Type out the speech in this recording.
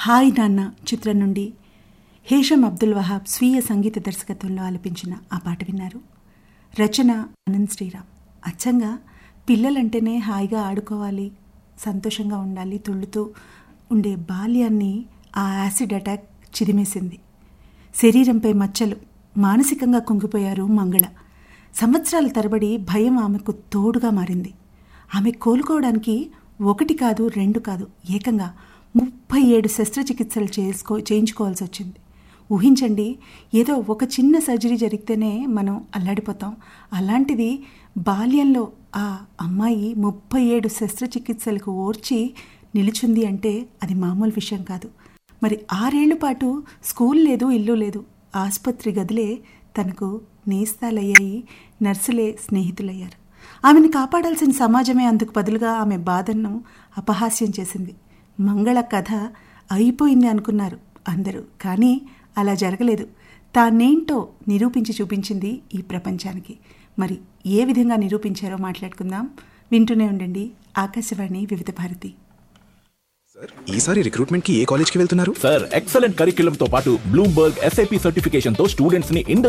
hi నాన్న చిత్రం నుండి హేషం అబ్దుల్ వహాబ్ స్వీయ సంగీత దర్శకత్వంలో ఆలపించిన ఆ పాట విన్నారు రచన అనంత్ శ్రీరామ్ అచ్చంగా పిల్లలంటేనే హాయిగా ఆడుకోవాలి సంతోషంగా ఉండాలి తుళ్ళుతూ ఉండే బాల్యాన్ని ఆ యాసిడ్ అటాక్ చిదిమేసింది శరీరంపై మచ్చలు మానసికంగా కుంగిపోయారు మంగళ సంవత్సరాల తరబడి భయం ఆమెకు తోడుగా మారింది ఆమె కోలుకోవడానికి ఒకటి కాదు రెండు కాదు ఏకంగా ముప్పై ఏడు శస్త్రచికిత్సలు చేసుకో చేయించుకోవాల్సి వచ్చింది ఊహించండి ఏదో ఒక చిన్న సర్జరీ జరిగితేనే మనం అల్లాడిపోతాం అలాంటిది బాల్యంలో ఆ అమ్మాయి ముప్పై ఏడు శస్త్రచికిత్సలకు ఓర్చి నిలుచుంది అంటే అది మామూలు విషయం కాదు మరి ఆరేళ్ల పాటు స్కూల్ లేదు ఇల్లు లేదు ఆసుపత్రి గదిలే తనకు నేస్తాలయ్యాయి నర్సులే స్నేహితులయ్యారు ఆమెను కాపాడాల్సిన సమాజమే అందుకు బదులుగా ఆమె బాధను అపహాస్యం చేసింది మంగళ కథ అయిపోయింది అనుకున్నారు అందరూ కానీ అలా జరగలేదు తానేంటో నిరూపించి చూపించింది ఈ ప్రపంచానికి మరి ఏ విధంగా నిరూపించారో మాట్లాడుకుందాం వింటూనే ఉండండి ఆకాశవాణి వివిధ భారతి సార్ ఈసారి రిక్రూట్మెంట్ కి ఏ కాలేజ్ కి వెళ్తున్నారు సార్ ఎక్సలెంట్ కరిక్యులం తో పాటు బ్లూంబర్గ్ ఎస్ఐపి సర్టిఫికేషన్ తో స్టూడెంట్స్ ని ఇండస్ట్రీ